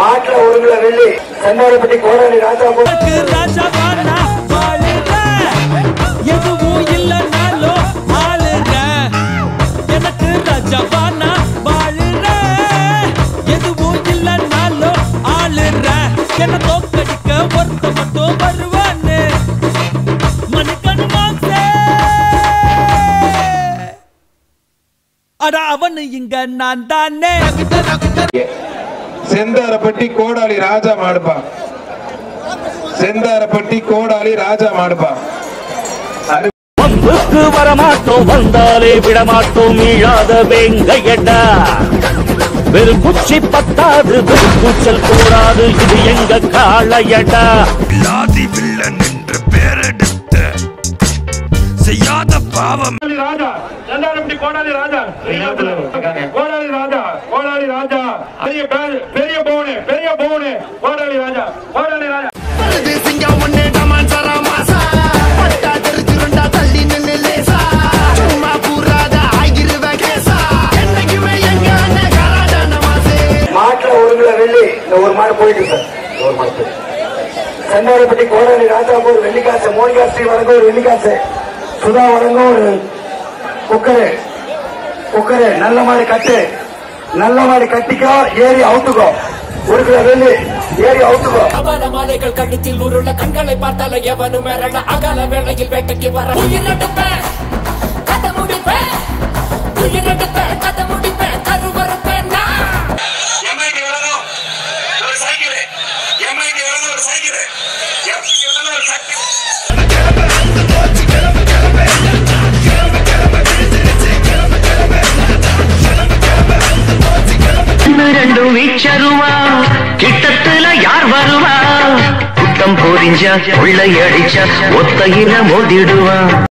மாட்டுல ஒரு கிலோ வெள்ளி சென்னாரப்பட்டி கோடாலி ராஜாபுரம் எனக்கு ராஜாவானா வாழுறேன் எதுவும் இல்லைனாலும் ஆளுறேன் எனக்கு ராஜாவானா வாழுறேன் எதுவும் இல்லைனாலும் ஆளுறேன் என்ன தோக்கடிக்க ஒருத்த மட்டும் வருவான்னு மணிக்கணு மாசே அட அவனு இங்க நான் தானே செந்தாரப்பட்டி கோடாலி ராஜா மாடுப்பா செந்தாரப்பட்டி கோடாலி ராஜா மாடுப்பா அரு- வம்புக்கு வரமாட்டோம் வந்தாலே விடமாட்டோம் மீளாத வேங்கையடா வெறும் குச்சி பத்தாது வெறும் கூச்சல் கூடாது இது எங்க காளையடா லாதி வில்லன் என்று பெயரெடுத்த செய்யாத பாவம் ராஜா செந்தாரப்பட்டி கோடாலி ராஜா கோடாலி ராஜா கோடாலி ராஜா பெரிய பேரு பெரிய பவுனு பெரிய பவுனு கோடாலி ராஜா கோடாலி ராஜா சிங்கம் ஒண்ணு டமான்சரா மாசா பட்டா தெரிஞ்சிருண்டா தள்ளி நின்னு லேசா சும்மா பூராத ஆகிருவ கேசா என்னைக்குமே எங்க அண்ணன் கராடான மாசே மாட்டுல ஒரு கிலோ வெள்ளி இந்த ஒரு மாடு போயிட்டு சார் இந்த ஒரு மாடு போயிட்டு சென்னாரப்பட்டி கோடாலி ராஜாபுரம் வெள்ளிக்காசு மோனிகாஸ்ரீ வழங்க ஒரு வெள்ளிக்காசு சுதா வழங்க ஒரு குக்கரு குக்கரு நல்ல மாடு கட்டு நல்ல மாடு கட்டிக்கோ ஏறி அவுத்துக்கோ ஒரு கிலோ வெள்ளி ஏறி அவுத்துக்கோ அபல மாலைகள் கழுத்தில் உருள கண்களை பார்த்தால எவனும் மிரள அகல வேளையில் வேட்டைக்கு வர உயிரெடுப்பேன் கதை முடிப்பேன் உயிரெடுப்பேன் கதை முடிப்பேன் கருவறுப்பேன் நான் எம்ஐடி வரணும் ஒரு சைக்கிள் எம்ஐடி வரணும் ஒரு சைக்கிள் ஒரு சைக்கிள் ரெண்டும் வீச்சருவா கிட்டத்துல யார் வருவா குட்டம் போரிஞ்சா கொள்ளையடிச்சா ஒத்தையில மோதிடுவா